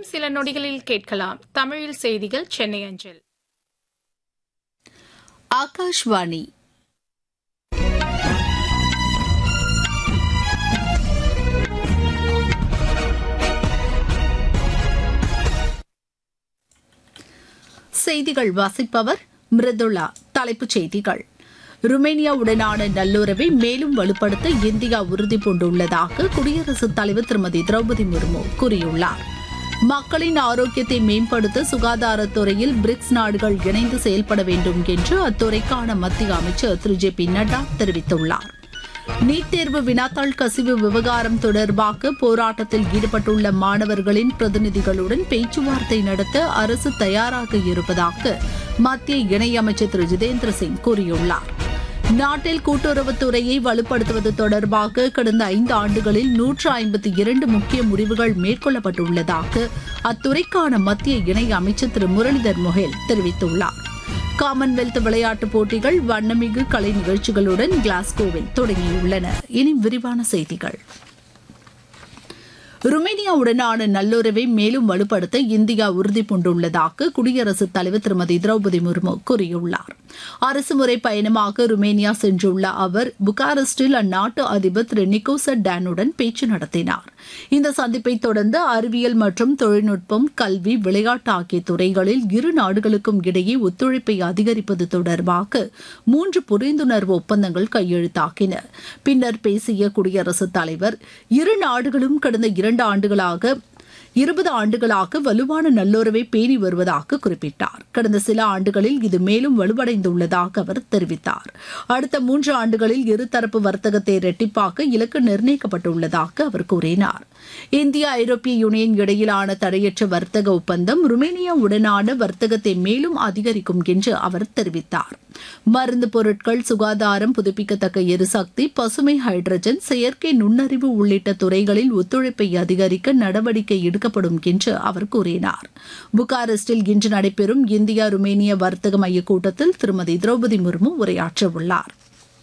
இன்னும் சில நொடிகளில் கேட்கலாம் தமிழில் செய்திகள் சென்னை அஞ்சல் ஆகாஷ்வாணி செய்திகள் வாசிப்பவர் மிருதுளா தலைப்புச் செய்திகள் ருமேனியாவுடனான நல்லுறவை மேலும் வலுப்படுத்த இந்தியா உறுதி பூண்டுள்ளதாக குடியரசுத் தலைவர் திருமதி திரௌபதி முர்மு கூறியுள்ளார் மக்களின் ஆரோக்கியத்தை மேம்படுத்த சுகாதாரத்துறையில் பிரிக்ஸ் நாடுகள் இணைந்து செயல்பட வேண்டும் என்று அத்துறைக்கான மத்திய அமைச்சர் திரு ஜே பி நட்டா தெரிவித்துள்ளார் நீட் தேர்வு வினாத்தாள் கசிவு விவகாரம் தொடர்பாக போராட்டத்தில் ஈடுபட்டுள்ள மாணவர்களின் பிரதிநிதிகளுடன் பேச்சுவார்த்தை நடத்த அரசு தயாராக இருப்பதாக மத்திய இணையமைச்சர் திரு ஜிதேந்திர சிங் கூறியுள்ளார் நாட்டில் கூட்டுறவுத்துறையை வலுப்படுத்துவது தொடர்பாக கடந்த ஐந்து ஆண்டுகளில் நூற்று ஐம்பத்தி இரண்டு முக்கிய முடிவுகள் மேற்கொள்ளப்பட்டுள்ளதாக அத்துறைக்கான மத்திய இணை அமைச்சர் திரு முரளிதர் மொஹேல் தெரிவித்துள்ளார் காமன்வெல்த் விளையாட்டுப் போட்டிகள் வண்ணமிகு கலை நிகழ்ச்சிகளுடன் கிளாஸ்கோவில் தொடங்கியுள்ளன இனி விரிவான செய்திகள் ருமேனியாவுடனான நல்லுறவை மேலும் வலுப்படுத்த இந்தியா உறுதி பூண்டுள்ளதாக குடியரசுத் தலைவர் திருமதி திரௌபதி முர்மு கூறியுள்ளார் அரசுமுறை பயணமாக ருமேனியா சென்றுள்ள அவர் புகாரெஸ்டில் அந்நாட்டு அதிபர் திரு நிக்கோசர் டேனுடன் பேச்சு நடத்தினார் இந்த சந்திப்பை தொடர்ந்து அறிவியல் மற்றும் தொழில்நுட்பம் கல்வி விளையாட்டு ஆகிய துறைகளில் இரு நாடுகளுக்கும் இடையே ஒத்துழைப்பை அதிகரிப்பது தொடர்பாக மூன்று புரிந்துணர்வு ஒப்பந்தங்கள் கையெழுத்தாகின பின்னர் பேசிய குடியரசுத் தலைவர் இரு நாடுகளும் கடந்த இரண்டு ஆண்டுகளாக இருபது ஆண்டுகளாக வலுவான நல்லுறவை பேணி வருவதாக குறிப்பிட்டார் கடந்த சில ஆண்டுகளில் இது மேலும் வலுவடைந்துள்ளதாக அவர் தெரிவித்தார் அடுத்த மூன்று ஆண்டுகளில் இருதரப்பு வர்த்தகத்தை இரட்டிப்பாக்க இலக்கு நிர்ணயிக்கப்பட்டுள்ளதாக அவர் கூறினார் இந்தியா ஐரோப்பிய யூனியன் இடையிலான தடையற்ற வர்த்தக ஒப்பந்தம் ருமேனியா உடனான வர்த்தகத்தை மேலும் அதிகரிக்கும் என்று அவர் தெரிவித்தார் மருந்து பொருட்கள் சுகாதாரம் புதுப்பிக்கத்தக்க எரிசக்தி பசுமை ஹைட்ரஜன் செயற்கை நுண்ணறிவு உள்ளிட்ட துறைகளில் ஒத்துழைப்பை அதிகரிக்க நடவடிக்கை எடுக்கப்படும் என்று அவர் கூறினார் புகாரெஸ்டில் இன்று நடைபெறும் இந்தியா ருமேனிய வர்த்தக மைய கூட்டத்தில் திருமதி திரௌபதி முர்மு உரையாற்றவுள்ளார்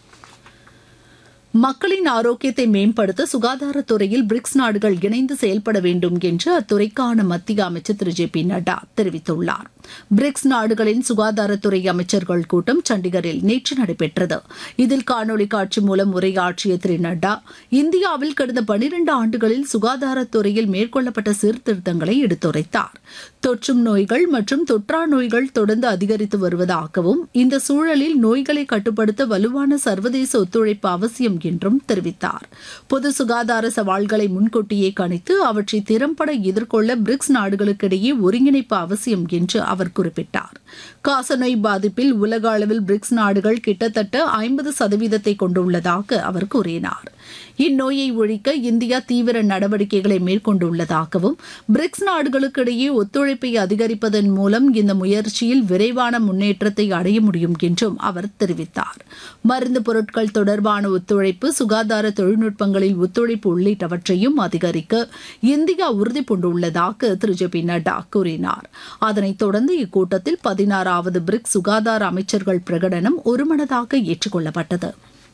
மக்களின் ஆரோக்கியத்தை மேம்படுத்த சுகாதாரத்துறையில் பிரிக்ஸ் நாடுகள் இணைந்து செயல்பட வேண்டும் என்று அத்துறைக்கான மத்திய அமைச்சர் திரு ஜே பி நட்டா தெரிவித்துள்ளார் பிரிக்ஸ் நாடுகளின் சுகாதாரத்துறை அமைச்சர்கள் கூட்டம் சண்டிகரில் நேற்று நடைபெற்றது இதில் காணொலி காட்சி மூலம் உரையாற்றிய திரு நட்டா இந்தியாவில் கடந்த பனிரண்டு ஆண்டுகளில் சுகாதாரத்துறையில் மேற்கொள்ளப்பட்ட சீர்திருத்தங்களை எடுத்துரைத்தார் தொற்றும் நோய்கள் மற்றும் தொற்றா நோய்கள் தொடர்ந்து அதிகரித்து வருவதாகவும் இந்த சூழலில் நோய்களை கட்டுப்படுத்த வலுவான சர்வதேச ஒத்துழைப்பு அவசியம் என்றும் தெரிவித்தார் பொது சுகாதார சவால்களை முன்கூட்டியே கணித்து அவற்றை திறம்பட எதிர்கொள்ள பிரிக்ஸ் நாடுகளுக்கிடையே ஒருங்கிணைப்பு அவசியம் என்று அவர் குறிப்பிட்டார் காசநோய் பாதிப்பில் உலக அளவில் பிரிக்ஸ் நாடுகள் கிட்டத்தட்ட ஐம்பது சதவீதத்தை கொண்டுள்ளதாக அவர் கூறினார் இந்நோயை ஒழிக்க இந்தியா தீவிர நடவடிக்கைகளை மேற்கொண்டுள்ளதாகவும் பிரிக்ஸ் நாடுகளுக்கிடையே ஒத்துழைப்பை அதிகரிப்பதன் மூலம் இந்த முயற்சியில் விரைவான முன்னேற்றத்தை அடைய முடியும் என்றும் அவர் தெரிவித்தார் மருந்து பொருட்கள் தொடர்பான ஒத்துழைப்பு சுகாதார தொழில்நுட்பங்களில் ஒத்துழைப்பு உள்ளிட்டவற்றையும் அதிகரிக்க இந்தியா உறுதி பூண்டுள்ளதாக திரு ஜே பி நட்டா கூறினார் அதனைத் தொடர்ந்து இக்கூட்டத்தில் பதினாறாவது பிரிக்ஸ் சுகாதார அமைச்சர்கள் பிரகடனம் ஒருமனதாக ஏற்றுக்கொள்ளப்பட்டது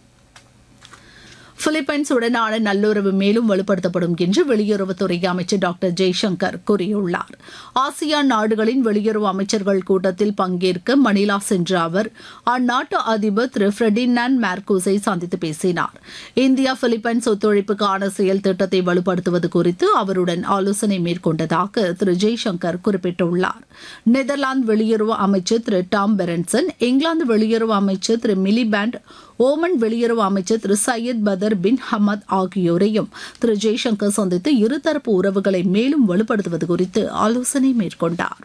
பிலிப்பைன்ஸ் உடனான நல்லுறவு மேலும் வலுப்படுத்தப்படும் என்று வெளியுறவுத்துறை அமைச்சர் டாக்டர் ஜெய்சங்கர் கூறியுள்ளார் ஆசியான் நாடுகளின் வெளியுறவு அமைச்சர்கள் கூட்டத்தில் பங்கேற்க மணிலா சென்ற அவர் அந்நாட்டு அதிபர் திரு ஃபிரெடினான் மார்கோஸை சந்தித்து பேசினார் இந்தியா பிலிப்பைன்ஸ் ஒத்துழைப்புக்கான செயல் திட்டத்தை வலுப்படுத்துவது குறித்து அவருடன் ஆலோசனை மேற்கொண்டதாக திரு ஜெய்சங்கர் குறிப்பிட்டுள்ளார் நெதர்லாந்து வெளியுறவு அமைச்சர் திரு டாம் பெரன்சன் இங்கிலாந்து வெளியுறவு அமைச்சர் திரு மிலிபேண்ட் ஓமன் வெளியுறவு அமைச்சர் திரு சையத் பதர் பின் ஹமத் ஆகியோரையும் திரு ஜெய்சங்கர் சந்தித்து இருதரப்பு உறவுகளை மேலும் வலுப்படுத்துவது குறித்து ஆலோசனை மேற்கொண்டார்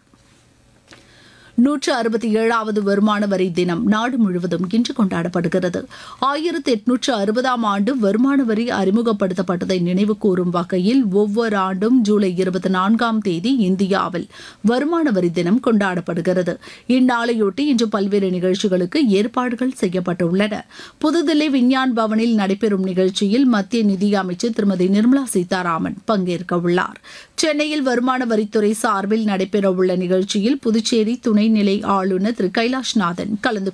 நூற்று அறுபத்தி ஏழாவது வருமான வரி தினம் நாடு முழுவதும் இன்று கொண்டாடப்படுகிறது ஆயிரத்தி எட்நூற்று அறுபதாம் ஆண்டு வருமான வரி அறிமுகப்படுத்தப்பட்டதை நினைவு கூறும் வகையில் ஒவ்வொரு ஆண்டும் ஜூலை இருபத்தி நான்காம் தேதி இந்தியாவில் வருமான வரி தினம் கொண்டாடப்படுகிறது இந்நாளையொட்டி இன்று பல்வேறு நிகழ்ச்சிகளுக்கு ஏற்பாடுகள் செய்யப்பட்டுள்ளன புதுதில்லி விஞ்ஞான் பவனில் நடைபெறும் நிகழ்ச்சியில் மத்திய நிதியமைச்சர் திருமதி நிர்மலா சீதாராமன் பங்கேற்க உள்ளார் சென்னையில் வருமான வரித்துறை சார்பில் நடைபெறவுள்ள நிகழ்ச்சியில் புதுச்சேரி துணை நிலை ஆளுநர் திரு கைலாஷ்நாதன் கலந்து